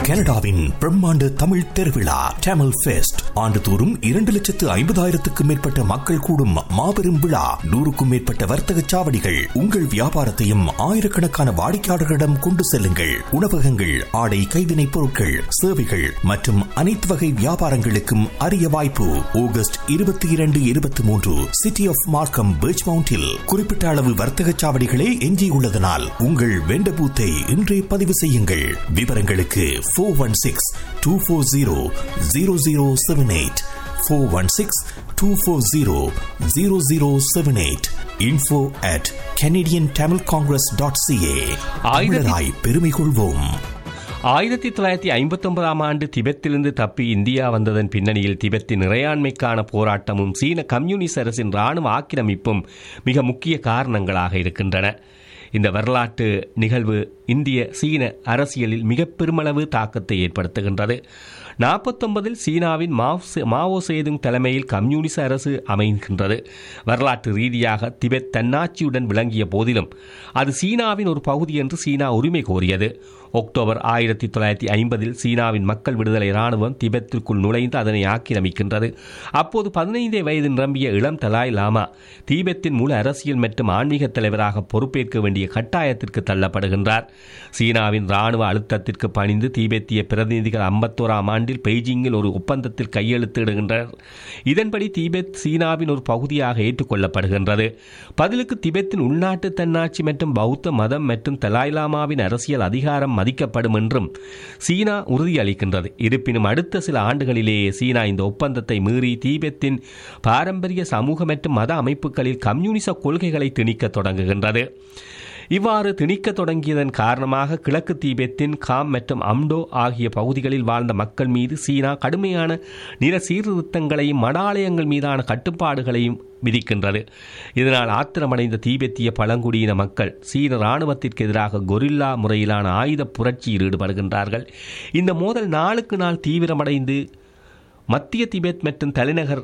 கனடாவின் பிரம்மாண்ட தமிழ் திருவிழா டேமல் ஃபெஸ்ட் ஆண்டுதோறும் இரண்டு லட்சத்து ஐம்பதாயிரத்துக்கும் மேற்பட்ட மக்கள் கூடும் மாபெரும் விழா நூறுக்கும் மேற்பட்ட வர்த்தக சாவடிகள் உங்கள் வியாபாரத்தையும் ஆயிரக்கணக்கான வாடிக்கையாளர்களிடம் கொண்டு செல்லுங்கள் உணவகங்கள் ஆடை கைவினைப் பொருட்கள் சேவைகள் மற்றும் அனைத்து வகை வியாபாரங்களுக்கும் அரிய வாய்ப்பு ஆகஸ்ட் இருபத்தி இரண்டு இருபத்தி மூன்று சிட்டி ஆஃப் மார்க்கம் பீச் மவுண்டில் குறிப்பிட்ட அளவு வர்த்தக சாவடிகளே எஞ்சியுள்ளதனால் உங்கள் வெண்ட பூத்தை இன்றே பதிவு செய்யுங்கள் விவரங்களுக்கு four one six two four zero zero zero seven eight four one six two four zero zero zero seven eight info at Canadian Tamil Congress dot CA தமிழராய் பெருமை கொள்வோம் ஆயிரத்தி தொள்ளாயிரத்தி ஐம்பத்தி ஒன்பதாம் ஆண்டு திபெத்திலிருந்து தப்பி இந்தியா வந்ததன் பின்னணியில் திபெத்தின் இறையாண்மைக்கான போராட்டமும் சீன கம்யூனிஸ்ட் அரசின் இராணுவ ஆக்கிரமிப்பும் மிக முக்கிய காரணங்களாக இருக்கின்றன இந்த வரலாற்று நிகழ்வு இந்திய சீன அரசியலில் மிக பெருமளவு தாக்கத்தை ஏற்படுத்துகின்றது நாற்பத்தொன்பதில் சீனாவின் மாவோ சேதுங் தலைமையில் கம்யூனிச அரசு அமைகின்றது வரலாற்று ரீதியாக திபெத் தன்னாட்சியுடன் விளங்கிய போதிலும் அது சீனாவின் ஒரு பகுதி என்று சீனா உரிமை கோரியது அக்டோபர் ஆயிரத்தி தொள்ளாயிரத்தி ஐம்பதில் சீனாவின் மக்கள் விடுதலை இராணுவம் திபெத்திற்குள் நுழைந்து அதனை ஆக்கிரமிக்கின்றது அப்போது பதினைந்தே வயது நிரம்பிய இளம் தலாய் லாமா தீபெத்தின் மூல அரசியல் மற்றும் ஆன்மீக தலைவராக பொறுப்பேற்க வேண்டிய கட்டாயத்திற்கு தள்ளப்படுகின்றார் சீனாவின் இராணுவ அழுத்தத்திற்கு பணிந்து தீபெத்திய பிரதிநிதிகள் ஐம்பத்தோராம் ஆண்டில் பெய்ஜிங்கில் ஒரு ஒப்பந்தத்தில் கையெழுத்திடுகின்றனர் இதன்படி திபெத் சீனாவின் ஒரு பகுதியாக ஏற்றுக்கொள்ளப்படுகின்றது பதிலுக்கு திபெத்தின் உள்நாட்டு தன்னாட்சி மற்றும் பௌத்த மதம் மற்றும் தலாய்லாமாவின் அரசியல் அதிகாரம் மதிக்கப்படும் என்றும் சீனா உறுதியளிக்கின்றது இருப்பினும் அடுத்த சில ஆண்டுகளிலேயே சீனா இந்த ஒப்பந்தத்தை மீறி தீபெத்தின் பாரம்பரிய சமூக மற்றும் மத அமைப்புகளில் கம்யூனிச கொள்கைகளை திணிக்க தொடங்குகின்றது இவ்வாறு திணிக்க தொடங்கியதன் காரணமாக கிழக்கு தீபெத்தின் காம் மற்றும் அம்டோ ஆகிய பகுதிகளில் வாழ்ந்த மக்கள் மீது சீனா கடுமையான நில சீர்திருத்தங்களையும் மடாலயங்கள் மீதான கட்டுப்பாடுகளையும் விதிக்கின்றது இதனால் ஆத்திரமடைந்த தீபெத்திய பழங்குடியின மக்கள் சீன இராணுவத்திற்கு எதிராக கொரில்லா முறையிலான ஆயுத புரட்சியில் ஈடுபடுகின்றார்கள் இந்த மோதல் நாளுக்கு நாள் தீவிரமடைந்து மத்திய திபெத் மற்றும் தலைநகர்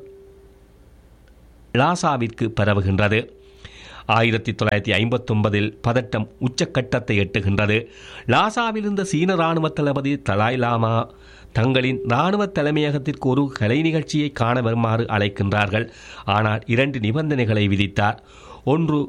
லாசாவிற்கு பரவுகின்றது ஆயிரத்தி தொள்ளாயிரத்தி ஐம்பத்தொன்பதில் பதட்டம் உச்சக்கட்டத்தை எட்டுகின்றது லாசாவில் இருந்த சீன இராணுவ தளபதி தலாய் லாமா தங்களின் இராணுவ தலைமையகத்திற்கு ஒரு கலை நிகழ்ச்சியை காண வருமாறு அழைக்கின்றார்கள் ஆனால் இரண்டு நிபந்தனைகளை விதித்தார் ஒன்று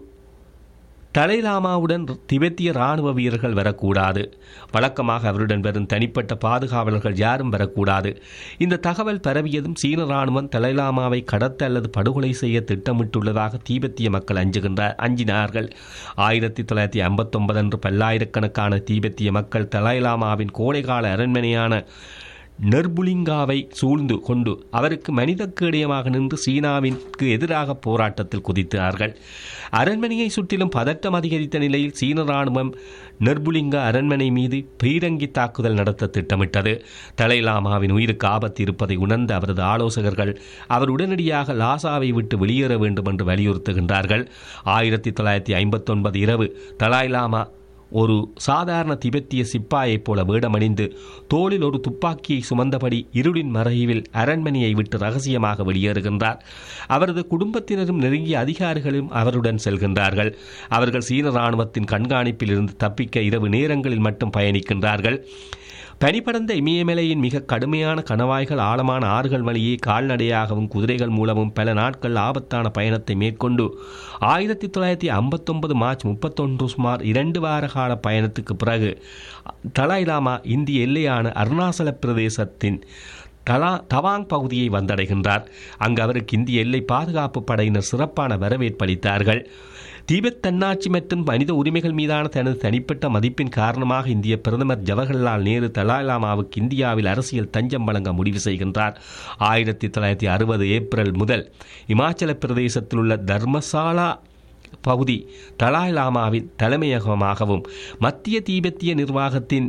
தலைலாமாவுடன் திபெத்திய இராணுவ வீரர்கள் வரக்கூடாது வழக்கமாக அவருடன் வரும் தனிப்பட்ட பாதுகாவலர்கள் யாரும் வரக்கூடாது இந்த தகவல் பரவியதும் சீன இராணுவம் தலைலாமாவை கடத்த அல்லது படுகொலை செய்ய திட்டமிட்டுள்ளதாக தீபெத்திய மக்கள் அஞ்சுகின்றார் அஞ்சினார்கள் ஆயிரத்தி தொள்ளாயிரத்தி ஐம்பத்தொன்பது அன்று பல்லாயிரக்கணக்கான தீபெத்திய மக்கள் தலைலாமாவின் கோடைகால அரண்மனையான நெர்புலிங்காவை சூழ்ந்து கொண்டு அவருக்கு மனிதக்கேடியமாக நின்று சீனாவிற்கு எதிராக போராட்டத்தில் குதித்தார்கள் அரண்மனையை சுற்றிலும் பதட்டம் அதிகரித்த நிலையில் சீன ராணுவம் நெர்புலிங்கா அரண்மனை மீது பீரங்கி தாக்குதல் நடத்த திட்டமிட்டது தலைலாமாவின் உயிருக்கு ஆபத்து இருப்பதை உணர்ந்த அவரது ஆலோசகர்கள் அவர் உடனடியாக லாசாவை விட்டு வெளியேற வேண்டும் என்று வலியுறுத்துகின்றார்கள் ஆயிரத்தி தொள்ளாயிரத்தி ஐம்பத்தொன்பது இரவு தலாய்லாமா ஒரு சாதாரண திபெத்திய சிப்பாயைப் போல வேடமணிந்து தோளில் ஒரு துப்பாக்கியை சுமந்தபடி இருளின் மறைவில் அரண்மனையை விட்டு ரகசியமாக வெளியேறுகின்றார் அவரது குடும்பத்தினரும் நெருங்கிய அதிகாரிகளும் அவருடன் செல்கின்றார்கள் அவர்கள் சீன இராணுவத்தின் கண்காணிப்பில் இருந்து தப்பிக்க இரவு நேரங்களில் மட்டும் பயணிக்கின்றார்கள் பனிபடர்ந்த இமயமலையின் மிக கடுமையான கணவாய்கள் ஆழமான ஆறுகள் வழியே கால்நடையாகவும் குதிரைகள் மூலமும் பல நாட்கள் ஆபத்தான பயணத்தை மேற்கொண்டு ஆயிரத்தி தொள்ளாயிரத்தி ஐம்பத்தொன்பது மார்ச் முப்பத்தொன்று சுமார் இரண்டு வார கால பயணத்துக்கு பிறகு தலாய்லாமா இந்திய எல்லையான அருணாச்சல பிரதேசத்தின் தலா தவாங் பகுதியை வந்தடைகின்றார் அங்கு அவருக்கு இந்திய எல்லை பாதுகாப்பு படையினர் சிறப்பான வரவேற்பளித்தார்கள் தீபெத் தன்னாட்சி மற்றும் மனித உரிமைகள் மீதான தனது தனிப்பட்ட மதிப்பின் காரணமாக இந்திய பிரதமர் ஜவஹர்லால் நேரு தலாலாமாவுக்கு இந்தியாவில் அரசியல் தஞ்சம் வழங்க முடிவு செய்கின்றார் ஆயிரத்தி தொள்ளாயிரத்தி அறுபது ஏப்ரல் முதல் இமாச்சல பிரதேசத்தில் உள்ள தர்மசாலா பகுதி தலாய் லாமாவின் தலைமையகமாகவும் மத்திய தீபெத்திய நிர்வாகத்தின்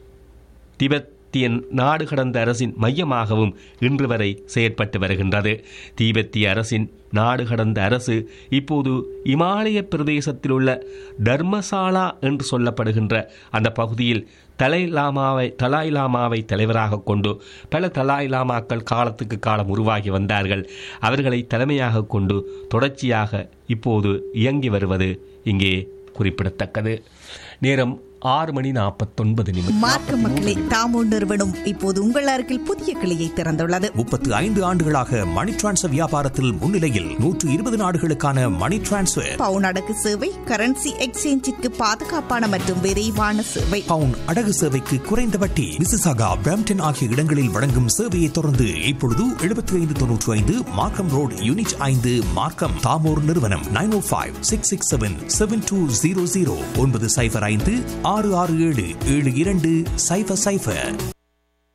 திபெத் தீபெத்திய நாடு கடந்த அரசின் மையமாகவும் இன்று வரை செயற்பட்டு வருகின்றது தீபெத்திய அரசின் நாடு கடந்த அரசு இப்போது இமாலய பிரதேசத்தில் உள்ள தர்மசாலா என்று சொல்லப்படுகின்ற அந்த பகுதியில் தலை லாமாவை தலாய் லாமாவை தலைவராக கொண்டு பல தலாய் லாமாக்கள் காலத்துக்கு காலம் உருவாகி வந்தார்கள் அவர்களை தலைமையாக கொண்டு தொடர்ச்சியாக இப்போது இயங்கி வருவது இங்கே குறிப்பிடத்தக்கது நேரம் ஆறு மணி நாற்பத்தொன்பது நிமிடம் மார்க்க மக்களே தாமோ நிறுவனம் இப்போது உங்கள் அருகில் புதிய கிளையை திறந்துள்ளது முப்பத்து ஐந்து ஆண்டுகளாக மணி டிரான்ஸ்ஃபர் வியாபாரத்தில் முன்னிலையில் நூற்று இருபது நாடுகளுக்கான மணி டிரான்ஸ்ஃபர் பவுன் அடகு சேவை கரன்சி எக்ஸ்சேஞ்சிற்கு பாதுகாப்பான மற்றும் விரைவான சேவை பவுன் அடகு சேவைக்கு குறைந்த வட்டி மிசிசாகா பிராம்டன் ஆகிய இடங்களில் வழங்கும் சேவையை தொடர்ந்து இப்பொழுது எழுபத்தி ஐந்து தொன்னூற்றி ஐந்து மார்க்கம் ரோடு யூனிட் ஐந்து மார்க்கம் தாமோர் நிறுவனம் nine O five six six seven seven two zero zero ஒன்பது சைஃபர் ஐந்து ஆறு ஆறு ஏழு ஏழு இரண்டு சைஃபர் சைஃபர்